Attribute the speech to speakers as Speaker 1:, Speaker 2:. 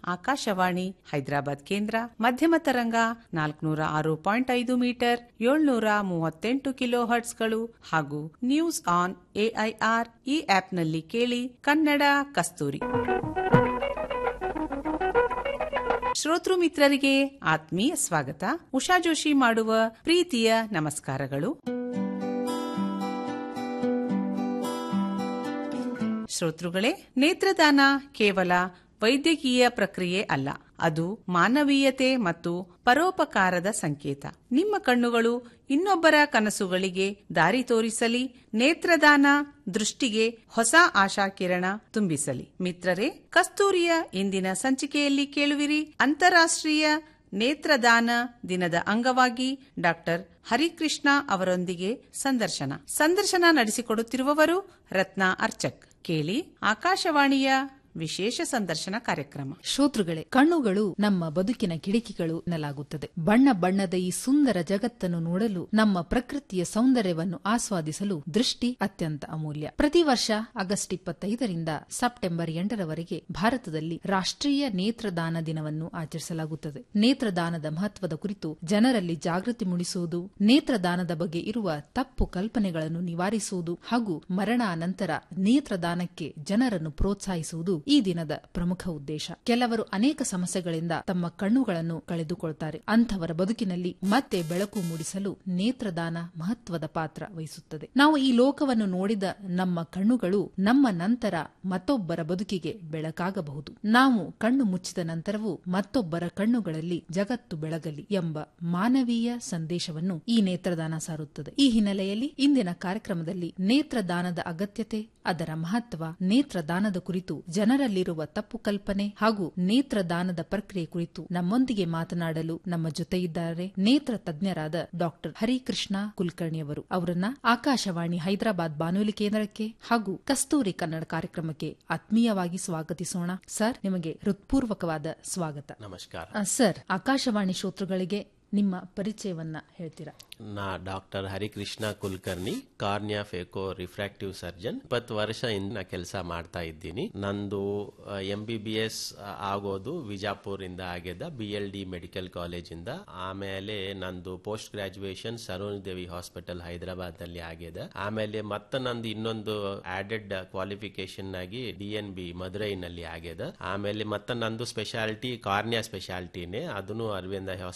Speaker 1: ಆಕಾಶವಾಣಿ ಹೈದರಾಬಾದ್ ಕೇಂದ್ರ ಮಧ್ಯಮ ತರಂಗ ನಾಲ್ಕನೂರ ಆರು ಪಾಯಿಂಟ್ ಐದು ಮೀಟರ್ ಏಳ್ನೂರ ಮೂವತ್ತೆಂಟು ಕಿಲೋ ಹರ್ಟ್ಸ್ಗಳು ಹಾಗೂ ನ್ಯೂಸ್ ಆನ್ ಎಐಆರ್ ಈ ಆಪ್ನಲ್ಲಿ ಕೇಳಿ ಕನ್ನಡ ಕಸ್ತೂರಿ ಶ್ರೋತೃ ಮಿತ್ರರಿಗೆ ಆತ್ಮೀಯ ಸ್ವಾಗತ ಉಷಾ ಜೋಶಿ ಮಾಡುವ ಪ್ರೀತಿಯ ನಮಸ್ಕಾರಗಳು ಶ್ರೋತೃಗಳೇ ನೇತ್ರದಾನ ಕೇವಲ ವೈದ್ಯಕೀಯ ಪ್ರಕ್ರಿಯೆ ಅಲ್ಲ ಅದು ಮಾನವೀಯತೆ ಮತ್ತು ಪರೋಪಕಾರದ ಸಂಕೇತ ನಿಮ್ಮ ಕಣ್ಣುಗಳು ಇನ್ನೊಬ್ಬರ ಕನಸುಗಳಿಗೆ ದಾರಿ ತೋರಿಸಲಿ ನೇತ್ರದಾನ ದೃಷ್ಟಿಗೆ ಹೊಸ ಆಶಾಕಿರಣ ತುಂಬಿಸಲಿ ಮಿತ್ರರೇ ಕಸ್ತೂರಿಯ ಇಂದಿನ ಸಂಚಿಕೆಯಲ್ಲಿ ಕೇಳುವಿರಿ ಅಂತಾರಾಷ್ಟ್ರೀಯ ನೇತ್ರದಾನ ದಿನದ ಅಂಗವಾಗಿ ಡಾಕ್ಟರ್ ಹರಿಕೃಷ್ಣ ಅವರೊಂದಿಗೆ ಸಂದರ್ಶನ ಸಂದರ್ಶನ ನಡೆಸಿಕೊಡುತ್ತಿರುವವರು ರತ್ನ ಅರ್ಚಕ್ ಕೇಳಿ ಆಕಾಶವಾಣಿಯ ವಿಶೇಷ ಸಂದರ್ಶನ ಕಾರ್ಯಕ್ರಮ
Speaker 2: ಶ್ರೋತೃಗಳೇ ಕಣ್ಣುಗಳು ನಮ್ಮ ಬದುಕಿನ ಕಿಟಕಿಗಳು ಎನ್ನಲಾಗುತ್ತದೆ ಬಣ್ಣ ಬಣ್ಣದ ಈ ಸುಂದರ ಜಗತ್ತನ್ನು ನೋಡಲು ನಮ್ಮ ಪ್ರಕೃತಿಯ ಸೌಂದರ್ಯವನ್ನು ಆಸ್ವಾದಿಸಲು ದೃಷ್ಟಿ ಅತ್ಯಂತ ಅಮೂಲ್ಯ ಪ್ರತಿ ವರ್ಷ ಆಗಸ್ಟ್ ಇಪ್ಪತ್ತೈದರಿಂದ ಸೆಪ್ಟೆಂಬರ್ ಎಂಟರವರೆಗೆ ಭಾರತದಲ್ಲಿ ರಾಷ್ಟ್ರೀಯ ನೇತ್ರದಾನ ದಿನವನ್ನು ಆಚರಿಸಲಾಗುತ್ತದೆ ನೇತ್ರದಾನದ ಮಹತ್ವದ ಕುರಿತು ಜನರಲ್ಲಿ ಜಾಗೃತಿ ಮೂಡಿಸುವುದು ನೇತ್ರದಾನದ ಬಗ್ಗೆ ಇರುವ ತಪ್ಪು ಕಲ್ಪನೆಗಳನ್ನು ನಿವಾರಿಸುವುದು ಹಾಗೂ ಮರಣಾನಂತರ ನೇತ್ರದಾನಕ್ಕೆ ಜನರನ್ನು ಪ್ರೋತ್ಸಾಹಿಸುವುದು ಈ ದಿನದ ಪ್ರಮುಖ ಉದ್ದೇಶ ಕೆಲವರು ಅನೇಕ ಸಮಸ್ಯೆಗಳಿಂದ ತಮ್ಮ ಕಣ್ಣುಗಳನ್ನು ಕಳೆದುಕೊಳ್ತಾರೆ ಅಂಥವರ ಬದುಕಿನಲ್ಲಿ ಮತ್ತೆ ಬೆಳಕು ಮೂಡಿಸಲು ನೇತ್ರದಾನ ಮಹತ್ವದ ಪಾತ್ರ ವಹಿಸುತ್ತದೆ ನಾವು ಈ ಲೋಕವನ್ನು ನೋಡಿದ ನಮ್ಮ ಕಣ್ಣುಗಳು ನಮ್ಮ ನಂತರ ಮತ್ತೊಬ್ಬರ ಬದುಕಿಗೆ ಬೆಳಕಾಗಬಹುದು ನಾವು ಕಣ್ಣು ಮುಚ್ಚಿದ ನಂತರವೂ ಮತ್ತೊಬ್ಬರ ಕಣ್ಣುಗಳಲ್ಲಿ ಜಗತ್ತು ಬೆಳಗಲಿ ಎಂಬ ಮಾನವೀಯ ಸಂದೇಶವನ್ನು ಈ ನೇತ್ರದಾನ ಸಾರುತ್ತದೆ ಈ ಹಿನ್ನೆಲೆಯಲ್ಲಿ ಇಂದಿನ ಕಾರ್ಯಕ್ರಮದಲ್ಲಿ ನೇತ್ರದಾನದ ಅಗತ್ಯತೆ ಅದರ ಮಹತ್ವ ನೇತ್ರದಾನದ ಕುರಿತು ಜನರಲ್ಲಿರುವ ತಪ್ಪು ಕಲ್ಪನೆ ಹಾಗೂ ನೇತ್ರದಾನದ ಪ್ರಕ್ರಿಯೆ ಕುರಿತು ನಮ್ಮೊಂದಿಗೆ ಮಾತನಾಡಲು ನಮ್ಮ ಜೊತೆ ಇದ್ದಾರೆ ನೇತ್ರ ತಜ್ಞರಾದ ಡಾಕ್ಟರ್ ಹರಿಕೃಷ್ಣ ಕುಲಕರ್ಣಿಯವರು ಅವರನ್ನ ಆಕಾಶವಾಣಿ ಹೈದರಾಬಾದ್ ಬಾನುಲಿ ಕೇಂದ್ರಕ್ಕೆ ಹಾಗೂ ಕಸ್ತೂರಿ ಕನ್ನಡ ಕಾರ್ಯಕ್ರಮಕ್ಕೆ ಆತ್ಮೀಯವಾಗಿ ಸ್ವಾಗತಿಸೋಣ ಸರ್ ನಿಮಗೆ ಹೃತ್ಪೂರ್ವಕವಾದ ಸ್ವಾಗತ
Speaker 3: ನಮಸ್ಕಾರ
Speaker 2: ಆ, ಸರ್ ಆಕಾಶವಾಣಿ ಶ್ರೋತೃಗಳಿಗೆ ನಿಮ್ಮ ಪರಿಚಯವನ್ನ ಹೇಳ್ತೀರಾ
Speaker 3: ನಾ doctor Harikrishna Kulkarni cornea phaco refractive surgeon ಇಪ್ಪತ್ತು ವರ್ಷದಿಂದ ನಾ ಕೆಲಸ ಮಾಡ್ತಾ ಇದ್ದೀನಿ ನಂದು ಎಂ ಬಿ ಬಿ ಎಸ್ ಆಗೋದು ವಿಜಾಪುರ್ ಇಂದ ಆಗ್ಯದ B L D medical college ಇಂದ ಆಮೇಲೆ ನಂದು ಪೋಸ್ಟ್ ಗ್ರಾಜುಯೇಷನ್ ಸರೋನಿ ದೇವಿ ಹಾಸ್ಪಿಟಲ್ ಹೈದರಾಬಾದ್ ನಲ್ಲಿ ಆಗ್ಯದ ಆಮೇಲೆ ಮತ್ತೆ ನಂದು ಇನ್ನೊಂದು ಆಡೆಡ್ ಕ್ವಾಲಿಫಿಕೇಶನ್ ಆಗಿ ಡಿ ಎನ್ ಬಿ ಮದುರೈನಲ್ಲಿ ಆಗ್ಯದ ಆಮೇಲೆ ಮತ್ತೆ ನಂದು ಸ್ಪೆಷಾಲಿಟಿ ಕಾರ್ನಿಯಾ ಸ್ಪೆಷಾಲಿಟಿನೇ ಅದನ್ನು ಅರವಿಂದ